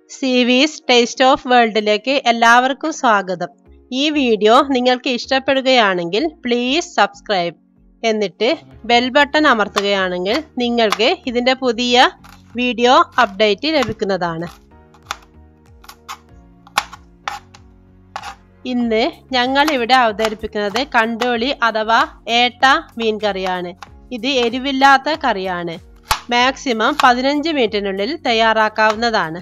സീവീസ് taste of വേൾഡിലേക്ക് എല്ലാവർക്കും സ്വാഗതം ഈ വീഡിയോ നിങ്ങൾക്ക് ഇഷ്ടപ്പെടുകയാണെങ്കിൽ പ്ലീസ് സബ്സ്ക്രൈബ് എന്നിട്ട് ബെൽ ബട്ടൺ അമർത്തുകയാണെങ്കിൽ നിങ്ങൾക്ക് ഇതിൻ്റെ പുതിയ വീഡിയോ അപ്ഡേറ്റ് ലഭിക്കുന്നതാണ് ഇന്ന് ഞങ്ങൾ ഇവിടെ അവതരിപ്പിക്കുന്നത് കണ്ടോളി അഥവാ ഏട്ട മീൻ കറിയാണ് ഇത് എരിവില്ലാത്ത കറിയാണ് മാക്സിമം പതിനഞ്ച് മിനിറ്റിനുള്ളിൽ തയ്യാറാക്കാവുന്നതാണ്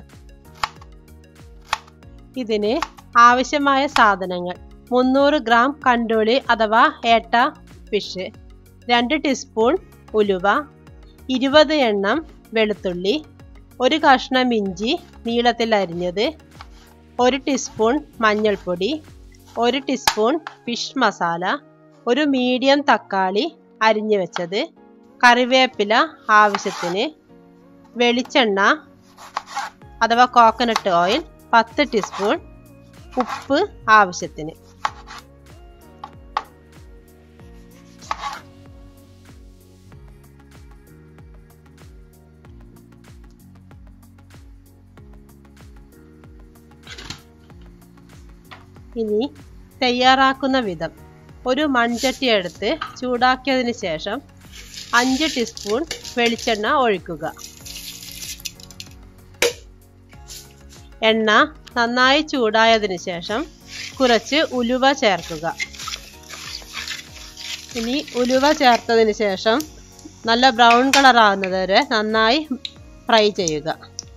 ഇതിന് ആവശ്യമായ സാധനങ്ങൾ മുന്നൂറ് ഗ്രാം കണ്ടോളി അഥവാ ഏട്ട ഫിഷ് രണ്ട് ടീസ്പൂൺ ഉലുവ ഇരുപത് എണ്ണം വെളുത്തുള്ളി ഒരു കഷ്ണം ഇഞ്ചി നീളത്തിൽ അരിഞ്ഞത് ഒരു ടീസ്പൂൺ മഞ്ഞൾപ്പൊടി ഒരു ടീസ്പൂൺ ഫിഷ് മസാല ഒരു മീഡിയം തക്കാളി അരിഞ്ഞു വെച്ചത് കറിവേപ്പില ആവശ്യത്തിന് വെളിച്ചെണ്ണ അഥവാ കോക്കനട്ട് ഓയിൽ പത്ത് ടീസ്പൂൺ ഉപ്പ് ആവശ്യത്തിന് ഇനി തയ്യാറാക്കുന്ന വിധം ഒരു മൺചട്ടി എടുത്ത് ചൂടാക്കിയതിന് ശേഷം അഞ്ച് ടീസ്പൂൺ വെളിച്ചെണ്ണ ഒഴിക്കുക എണ്ണ നന്നായി ചൂടായതിന് ശേഷം കുറച്ച് ഉലുവ ചേർക്കുക ഇനി ഉലുവ ചേർത്തതിന് ശേഷം നല്ല ബ്രൗൺ കളർ ആകുന്നത് വരെ നന്നായി ഫ്രൈ ചെയ്യുക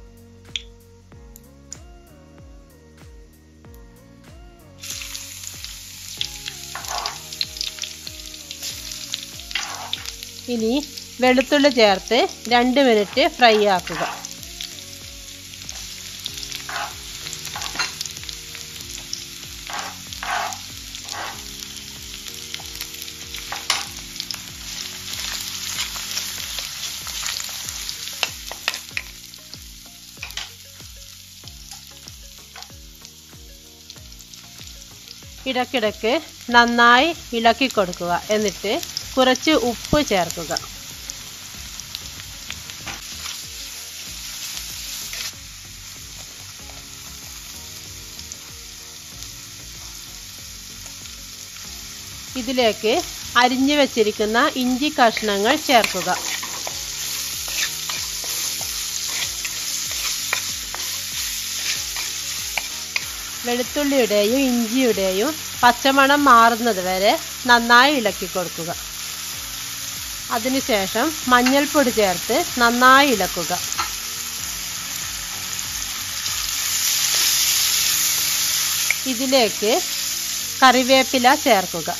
ഇനി വെളുത്തുള്ളി ചേർത്ത് രണ്ട് മിനിറ്റ് ഫ്രൈ ആക്കുക ഇടയ്ക്കിടയ്ക്ക് നന്നായി ഇളക്കി കൊടുക്കുക എന്നിട്ട് കുറച്ച് ഉപ്പ് ചേർക്കുക ഇതിലേക്ക് അരിഞ്ഞു വെച്ചിരിക്കുന്ന ഇഞ്ചി കഷ്ണങ്ങൾ ചേർക്കുക വെളുത്തുള്ളിയുടെയും ഇഞ്ചിയുടെയും പച്ചമണം മാറുന്നത് വരെ നന്നായി ഇളക്കി കൊടുക്കുക അതിനുശേഷം മഞ്ഞൾപ്പൊടി ചേർത്ത് നന്നായി ഇളക്കുക ഇതിലേക്ക് കറിവേപ്പില ചേർക്കുക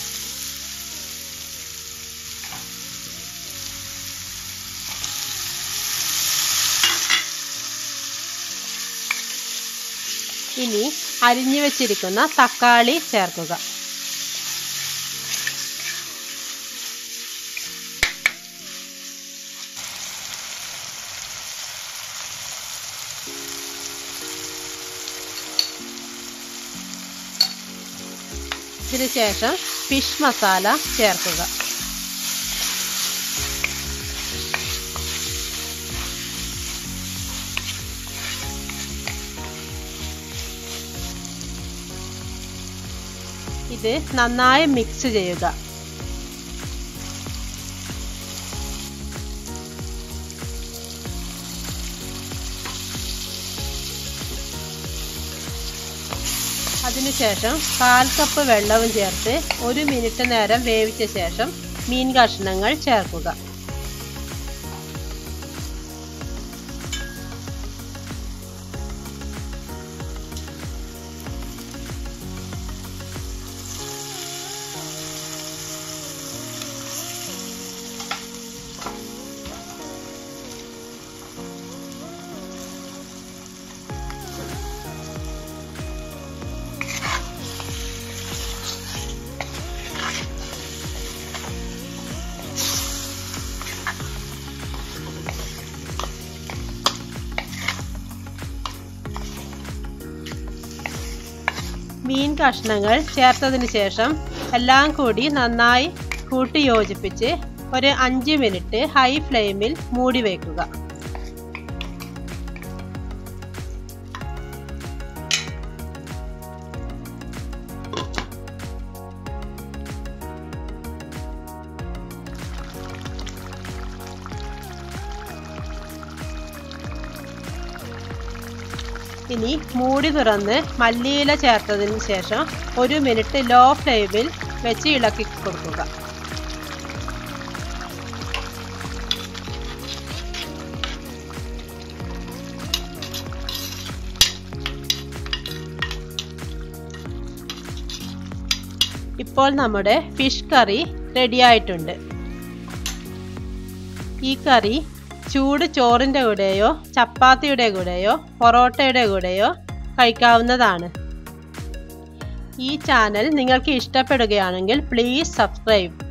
ഇനി അരിഞ്ഞു വെച്ചിരിക്കുന്ന തക്കാളി ചേർക്കുക ഇതിനുശേഷം ഫിഷ് മസാല ചേർക്കുക ഇത് നന്നായി മിക്സ് ചെയ്യുക അതിനുശേഷം കാൽ കപ്പ് വെള്ളവും ചേർത്ത് ഒരു മിനിറ്റ് നേരം വേവിച്ച ശേഷം മീൻ കഷ്ണങ്ങൾ ചേർക്കുക മീൻ കഷ്ണങ്ങൾ ചേർത്തതിന് ശേഷം എല്ലാം കൂടി നന്നായി കൂട്ടി യോജിപ്പിച്ച് ഒരു അഞ്ച് മിനിറ്റ് ഹൈ ഫ്ലെയിമിൽ മൂടി വയ്ക്കുക ഇനി മൂടി തുറന്ന് മല്ലിയില ചേർത്തതിന് ശേഷം ഒരു മിനിറ്റ് ലോ ഫ്ലെയിമിൽ വെച്ച് ഇളക്കി കൊടുക്കുക ഇപ്പോൾ നമ്മുടെ ഫിഷ് കറി റെഡി ആയിട്ടുണ്ട് ഈ കറി ചൂട് ചോറിൻ്റെ കൂടെയോ ചപ്പാത്തിയുടെ കൂടെയോ പൊറോട്ടയുടെ കൂടെയോ കഴിക്കാവുന്നതാണ് ഈ ചാനൽ നിങ്ങൾക്ക് ഇഷ്ടപ്പെടുകയാണെങ്കിൽ പ്ലീസ് സബ്സ്ക്രൈബ്